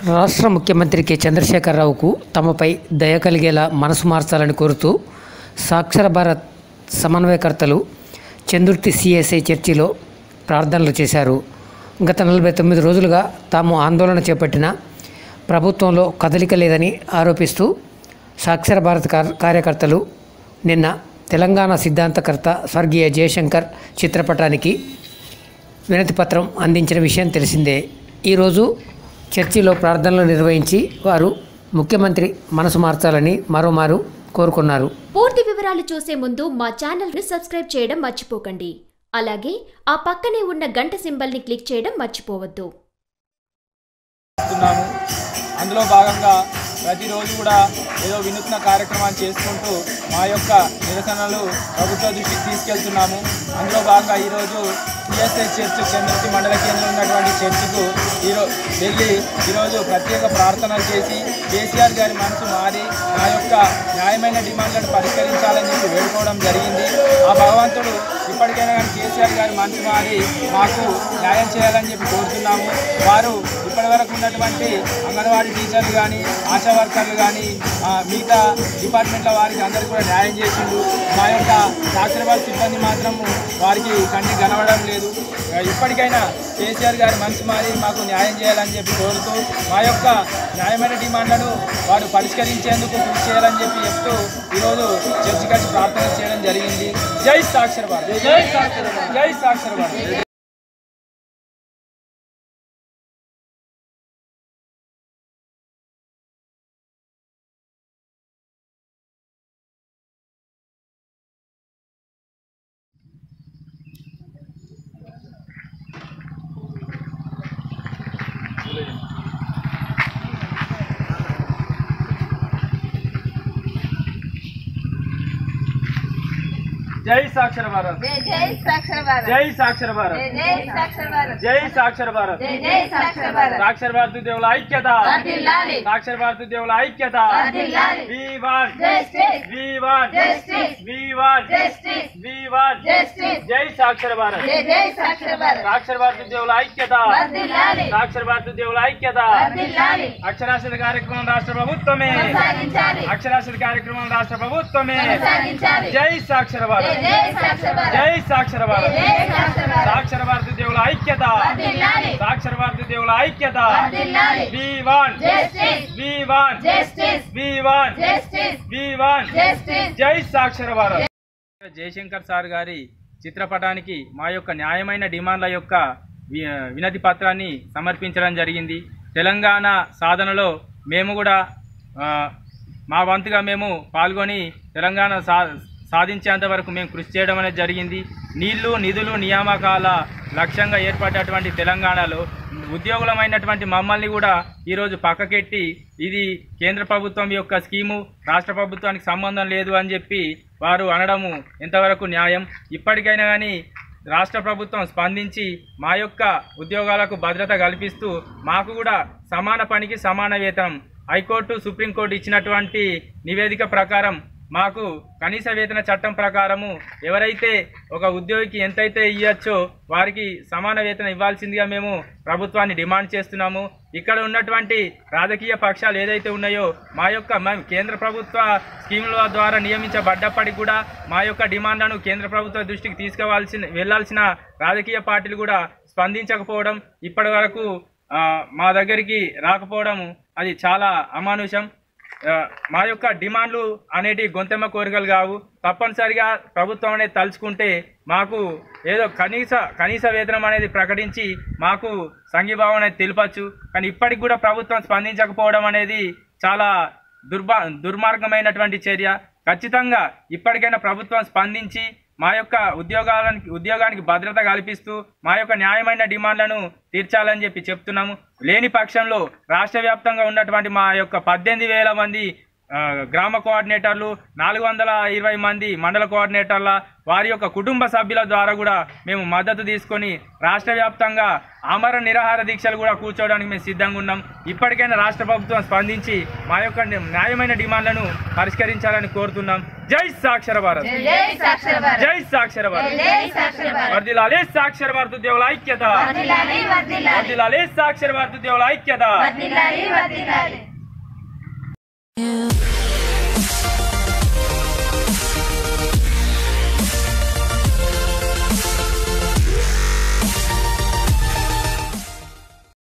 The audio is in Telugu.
రాష్ట్ర ముఖ్యమంత్రి కె చంద్రశేఖరరావుకు తమపై దయ కలిగేలా మనసు మార్చాలని కోరుతూ సాక్షర భారత్ సమన్వయకర్తలు చందుర్తి సిఎస్ఐ చర్చిలో ప్రార్థనలు చేశారు గత నలభై తొమ్మిది రోజులుగా తాము ఆందోళన చేపట్టిన ప్రభుత్వంలో కదలిక లేదని ఆరోపిస్తూ సాక్షర భారత్ కార్- కార్యకర్తలు నిన్న తెలంగాణ సిద్ధాంతకర్త స్వర్గీయ జయశంకర్ చిత్రపటానికి వినతి పత్రం అందించిన విషయం తెలిసిందే ఈరోజు చర్చిలో ప్రార్థనలు నిర్వహించి వారు ముఖ్యమంత్రి మనసు మార్చాలని మరోమారు కోరుకున్నారు పూర్తి వివరాలు చూసే ముందు మా ఛానల్ ని సబ్స్క్రైబ్ చేయడం మర్చిపోకండి అలాగే ఆ పక్కనే ఉన్న గంట సింబల్ ని క్లిక్ చేయడం మర్చిపోవద్దు చేస్తున్నాము అందులో భాగంగా ప్రతిరోజు కూడా ఏదో వినూత్న కార్యక్రమాలు చేసుకుంటూ మా యొక్క నిరసనలు ప్రభుత్వ దృష్టికి తీసుకెళ్తున్నాము అందులో భాగంగా ఈరోజు సిఎస్ఐ చర్చ్ చంద్రతి మండల కేంద్రంలో ఉన్నటువంటి చర్చికు ఈరోజు వెళ్ళి ఈరోజు ప్రత్యేక ప్రార్థనలు చేసి కేసీఆర్ గారి మనసు మారి నా యొక్క న్యాయమైన డిమాండ్లను పరిష్కరించాలని చెప్పి వేడుకోవడం జరిగింది ఆ భగవంతుడు ఇప్పటికైనా కానీ కేసీఆర్ గారి మనసు మారి మాకు న్యాయం చేయాలని చెప్పి కోరుతున్నాము వారు ఇప్పటి వరకు ఉన్నటువంటి అంగన్వాడీ టీచర్లు కానీ ఆశా వర్కర్లు కానీ ఆ, మిగతా డిపార్ట్మెంట్ల వారికి అందరికీ కూడా న్యాయం చేసిండు మా యొక్క సాక్షరవాద సిబ్బంది మాత్రము వారికి కంటికి కనబడడం లేదు ఆ, ఇప్పటికైనా కేసీఆర్ గారి మనసు మారి మాకు న్యాయం చేయాలని చెప్పి కోరుతూ మా యొక్క న్యాయమైన డిమాండ్లను వారు పరిష్కరించేందుకు కృషి చేయాలని చెప్పి చెప్తూ ఈరోజు చర్చి కలిసి ప్రార్థన చేయడం జరిగింది జై సాక్షర భారత్ జై సాక్షర భారత్ జై సాక్షర భారత్ జై సాక్షర భారత్ జై జై సాక్షర భారత్ జై సాక్షర భారత్ జై జై సాక్షర భారత్ జై సాక్షర భారత్ జై జై సాక్షర భారత్ సాక్షర భారత దేవుల ఐక్యత వర్ధిల్లాలి. సాక్షర భారత దేవుల ఐక్యత వర్ధిల్లాలి. We want Justice. We want Justice. We want Justice. We want Justice. జై సాక్షర భారత్ జై జై సాక్షర భారత్ సాక్షర భారత దేవుల ఐక్యత వర్ధిల్లాలి. సాక్షర భారత దేవుల ఐక్యత వర్ధిల్లాలి. అక్షరాస్యత కార్యక్రమం రాష్ట్ర ప్రభుత్వమే కొనసాగించాలి. అక్షరాస్యత కార్యక్రమం రాష్ట్ర ప్రభుత్వమే కొనసాగించాలి. జై సాక్షర జై భారత్ జై సాక్షర భారత్ జై సాక్షర భారత్ జై జై సాక్షర భారత్ సాక్షర భారత దేవుల ఐక్యత వర్ధిల్లాలి. సాక్షర భారత దేవుల ఐక్యత వర్ధిల్లాలి. We want Justice. We want Justice. We want Justice. We want Justice. జై సాక్షర భారత్ జయశంకర్ సార్ గారి చిత్రపటానికి మా యొక్క న్యాయమైన డిమాండ్ల యొక్క వి- వినతి పత్రాన్ని సమర్పించడం జరిగింది తెలంగాణ సాధనలో మేము కూడా ఆ, మా వంతుగా మేము పాల్గొని తెలంగాణ సా సాధించేంత వరకు మేము కృషి చేయడం అనేది జరిగింది నీళ్లు నిధులు నియామకాల లక్ష్యంగా ఏర్పడ్డటువంటి తెలంగాణలో ఉద్యోగులమైనటువంటి మమ్మల్ని కూడా ఈరోజు పక్కకెట్టి ఇది కేంద్ర ప్రభుత్వం యొక్క స్కీము రాష్ట్ర ప్రభుత్వానికి సంబంధం లేదు అని చెప్పి వారు అనడము ఎంతవరకు న్యాయం ఇప్పటికైనా కానీ రాష్ట్ర ప్రభుత్వం స్పందించి మా యొక్క ఉద్యోగాలకు భద్రత కల్పిస్తూ మాకు కూడా సమాన పనికి సమాన వేతనం హైకోర్టు సుప్రీంకోర్టు ఇచ్చినటువంటి నివేదిక ప్రకారం మాకు కనీస వేతన చట్టం ప్రకారము ఎవరైతే ఒక ఉద్యోగికి ఎంతైతే ఇవ్వచ్చో వారికి సమాన వేతనం ఇవ్వాల్సిందిగా మేము ప్రభుత్వాన్ని డిమాండ్ చేస్తున్నాము ఇక్కడ ఉన్నటువంటి రాజకీయ పక్షాలు ఏదైతే ఉన్నాయో మా యొక్క మేము కేంద్ర ప్రభుత్వ స్కీముల ద్వారా నియమించబడ్డప్పటికి కూడా మా యొక్క డిమాండ్లను కేంద్ర ప్రభుత్వ దృష్టికి తీసుకువలసిన వెళ్లాల్సిన రాజకీయ పార్టీలు కూడా స్పందించకపోవడం ఇప్పటి వరకు ఆ, మా దగ్గరికి రాకపోవడం అది చాలా అమానుషం ఆ, మా యొక్క డిమాండ్లు అనేటి గొంతెమ్మ కోరికలు కావు తప్పనిసరిగా ప్రభుత్వం అనేది తలుచుకుంటే మాకు ఏదో కనీస కనీస వేతనం అనేది ప్రకటించి మాకు సంఘీభావం అనేది తెలిపచ్చు కానీ ఇప్పటికి కూడా ప్రభుత్వం స్పందించకపోవడం అనేది చాలా దుర్భా దుర్మార్గమైనటువంటి చర్య ఖచ్చితంగా ఇప్పటికైనా ప్రభుత్వం స్పందించి మా యొక్క ఉద్యోగాలకి ఉద్యోగానికి భద్రత కల్పిస్తూ మా యొక్క న్యాయమైన డిమాండ్లను తీర్చాలని చెప్పి చెప్తున్నాము లేని పక్షంలో రాష్ట్ర వ్యాప్తంగా ఉన్నటువంటి మా యొక్క పద్దెనిమిది వేల మంది ఆ, గ్రామ కోఆర్డినేటర్లు నాలుగు వందల ఇరవై మంది మండల కోఆర్డినేటర్ల వారి యొక్క కుటుంబ సభ్యుల ద్వారా కూడా మేము మద్దతు తీసుకొని రాష్ట్ర వ్యాప్తంగా ఆమరణ నిరాహార దీక్షలు కూడా కూర్చోవడానికి మేము సిద్ధంగా ఉన్నాం ఇప్పటికైనా రాష్ట్ర ప్రభుత్వం స్పందించి మా యొక్క న్యాయమైన డిమాండ్లను పరిష్కరించాలని కోరుతున్నాం జై సాక్షర భారత్ జై సాక్షర భారత్ జై సాక్షర భారత్ జై సాక్షర భారత్ వర్దిలాలే సాక్షర భారత దేవుల ఐక్యత వర్ధిల్లాలి వర్ధిల్లాలి వర్దిలాలే సాక్షర భారత దేవుల ఐక్యత వర్ధిల్లాలి వర్ధిల్లాలి you